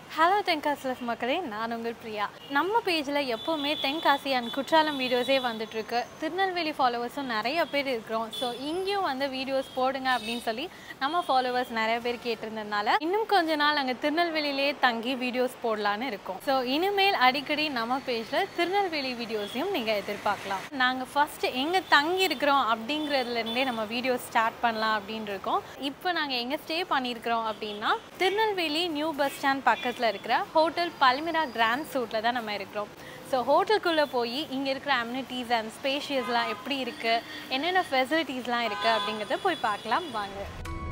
hello தென்காசிலஸ் மக்களே நான் உங்கள் பிரியா நம்ம பேஜில் எப்போவுமே தென்காசி அண்ட் குற்றாலம் வீடியோஸே வந்துட்டுருக்கு திருநெல்வேலி ஃபாலோவர்ஸும் நிறைய பேர் இருக்கிறோம் ஸோ இங்கேயும் வந்து வீடியோஸ் போடுங்க அப்படின்னு சொல்லி நம்ம ஃபாலோவர்ஸ் நிறைய பேர் கேட்டிருந்ததுனால இன்னும் கொஞ்ச நாள் அங்கே திருநெல்வேலியிலே தங்கி வீடியோஸ் போடலான்னு இருக்கோம் ஸோ இனிமேல் அடிக்கடி நம்ம பேஜில் திருநெல்வேலி வீடியோஸையும் நீங்கள் எதிர்பார்க்கலாம் நாங்கள் ஃபஸ்ட்டு எங்கே தங்கி இருக்கிறோம் அப்படிங்கிறதுலேருந்தே நம்ம வீடியோஸ் ஸ்டார்ட் பண்ணலாம் அப்படின்னு இருக்கோம் இப்போ நாங்கள் எங்கே ஸ்டே பண்ணியிருக்கிறோம் அப்படின்னா திருநெல்வேலி நியூ பஸ் ஸ்டாண்ட் பக்கத்தில் இருக்கிற ஹோட்டல் பல்மிரா கிராண்ட் சூட்டில் தான் நம்ம இருக்கிறோம் ஸோ ஹோட்டலுக்குள்ளே போய் இங்கே இருக்கிற அம்யூனிட்டிஸ் அண்ட் ஸ்பேஷியஸ்லாம் எப்படி இருக்குது என்னென்ன ஃபெசிலிட்டிஸ்லாம் இருக்குது அப்படிங்கிறத போய் பார்க்கலாம் வாங்க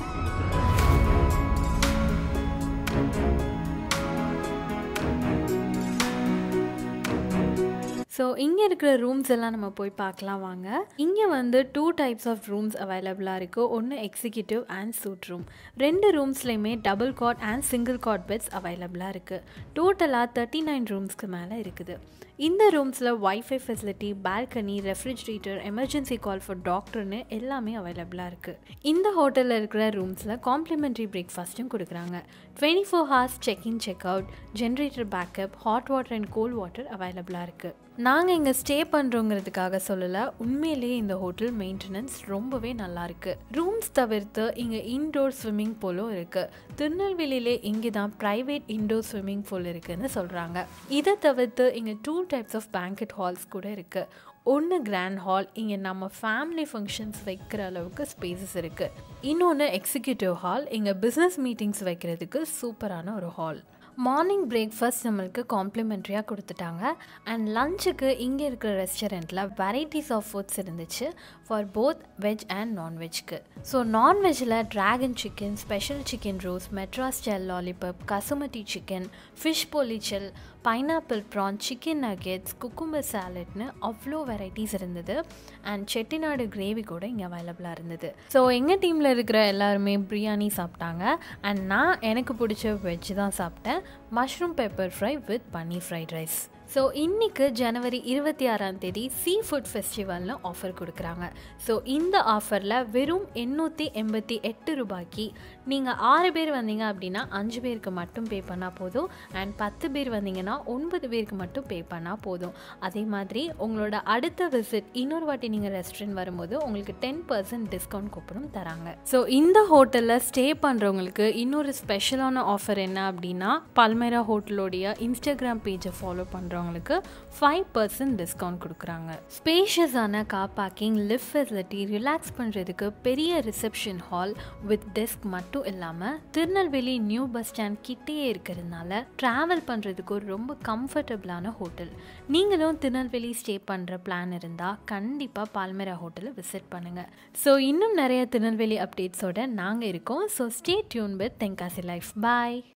ஸோ இங்கே இருக்கிற ரூம்ஸ் எல்லாம் நம்ம போய் பார்க்கலாம் வாங்க இங்கே வந்து டூ டைப்ஸ் ஆஃப் ரூம்ஸ் அவைலபிளாக இருக்குது ஒன்று எக்ஸிக்யூட்டிவ் அண்ட் சூட் ரூம் ரெண்டு ரூம்ஸ்லேயுமே double cot and single cot beds அவைலபிளாக இருக்குது டோட்டலாக தேர்ட்டி நைன் ரூம்ஸ்க்கு மேலே இருக்குது இந்த ரூம்ஸில் wifi facility balcony refrigerator emergency call for டாக்டர்னு எல்லாமே அவைலபிளாக இருக்குது இந்த ஹோட்டலில் இருக்கிற ரூம்ஸில் காம்ப்ளிமெண்ட்ரி பிரேக்ஃபாஸ்ட்டும் கொடுக்குறாங்க twenty four hours check in check out generator backup hot water and cold water அவைலபிளாக இருக்குது நாங்கள் இங்கே ஸ்டே பண்ணுறோங்கிறதுக்காக சொல்லலை உண்மையிலேயே இந்த ஹோட்டல் மெயின்டெனன்ஸ் ரொம்பவே நல்லா இருக்கு ரூம்ஸ் தவிர்த்து இங்கே இன்டோர் ஸ்விம்மிங் பூலும் இருக்குது திருநெல்வேலியிலே இங்கே தான் ப்ரைவேட் இன்டோர் ஸ்விம்மிங் பூல் இருக்குன்னு சொல்கிறாங்க இதை தவிர்த்து இங்கே two types of banquet halls கூட இருக்குது ஒன்று கிராண்ட் ஹால் இங்கே நம்ம ஃபேமிலி ஃபங்க்ஷன்ஸ் வைக்கிற அளவுக்கு ஸ்பேசஸ் இருக்குது இன்னொன்று எக்ஸிக்யூட்டிவ் ஹால் இங்கே பிஸ்னஸ் மீட்டிங்ஸ் வைக்கிறதுக்கு சூப்பரான ஒரு ஹால் மார்னிங் பிரேக்ஃபாஸ்ட் நம்மளுக்கு காம்ப்ளிமெண்ட்ரியாக கொடுத்துட்டாங்க அண்ட் லஞ்சுக்கு இங்கே இருக்கிற ரெஸ்டாரண்ட்டில் வெரைட்டிஸ் ஆஃப் ஃபுட்ஸ் இருந்துச்சு ஃபார் போத் வெஜ் அண்ட் நான்வெஜ்க்கு ஸோ நான்வெஜ்ஜில் dragon chicken special chicken roast Madras style lollipop கசுமட்டி chicken fish pollichathu pineapple prawn chicken nuggets cucumber சாலட்னு அவ்வளோ வெரைட்டிஸ் இருந்தது அண்ட் செட்டிநாடு கிரேவி கூட இங்கே அவைலபிளாக இருந்தது ஸோ எங்கள் டீமில் இருக்கிற எல்லாருமே பிரியாணி சாப்பிட்டாங்க அண்ட் நான் எனக்கு பிடிச்ச வெஜ் தான் சாப்பிட்டேன் mushroom pepper fry with paneer fried rice so இன்றைக்கு ஜனவரி இருபத்தி ஆறாம் தேதி சீ ஃபுட் ஃபெஸ்டிவல்னு ஆஃபர் கொடுக்குறாங்க ஸோ இந்த ஆஃபரில் வெறும் எண்ணூற்றி எண்பத்தி எட்டு ரூபாய்க்கு நீங்கள் ஆறு பேர் வந்தீங்க அப்படின்னா அஞ்சு பேருக்கு மட்டும் பே பண்ணால் போதும் அண்ட் பத்து பேர் வந்தீங்கன்னா ஒன்பது பேருக்கு மட்டும் பே பண்ணால் போதும் அதே மாதிரி உங்களோட அடுத்த விசிட் இன்னொரு வாட்டி நீங்கள் ரெஸ்டாரண்ட் வரும்போது உங்களுக்கு டென் பர்சன்ட் டிஸ்கவுண்ட் கூப்பனும் தராங்க ஸோ இந்த ஹோட்டலில் ஸ்டே பண்ணுறவங்களுக்கு இன்னொரு ஸ்பெஷலான ஆஃபர் என்ன அப்படின்னா பல்மேரா ஹோட்டலோடைய இன்ஸ்டாகிராம் பேஜை ஃபாலோ பண்ணுறோம் பண்ணுறவங்களுக்கு ஃபைவ் பர்சன்ட் டிஸ்கவுண்ட் கொடுக்குறாங்க ஸ்பேஷியஸான car parking lift facility relax பண்ணுறதுக்கு பெரிய ரிசப்ஷன் ஹால் வித் டெஸ்க் மட்டும் இல்லாமல் திருநெல்வேலி நியூ பஸ் ஸ்டாண்ட் கிட்டேயே இருக்கிறதுனால ட்ராவல் பண்ணுறதுக்கு ஒரு ரொம்ப கம்ஃபர்டபுளான ஹோட்டல் நீங்களும் திருநெல்வேலி ஸ்டே பண்ணுற பிளான் இருந்தால் கண்டிப்பாக பால்மேரா ஹோட்டலை விசிட் பண்ணுங்கள் ஸோ இன்னும் நிறைய திருநெல்வேலி அப்டேட்ஸோட நாங்கள் இருக்கோம் so stay tuned with Tenkasi life bye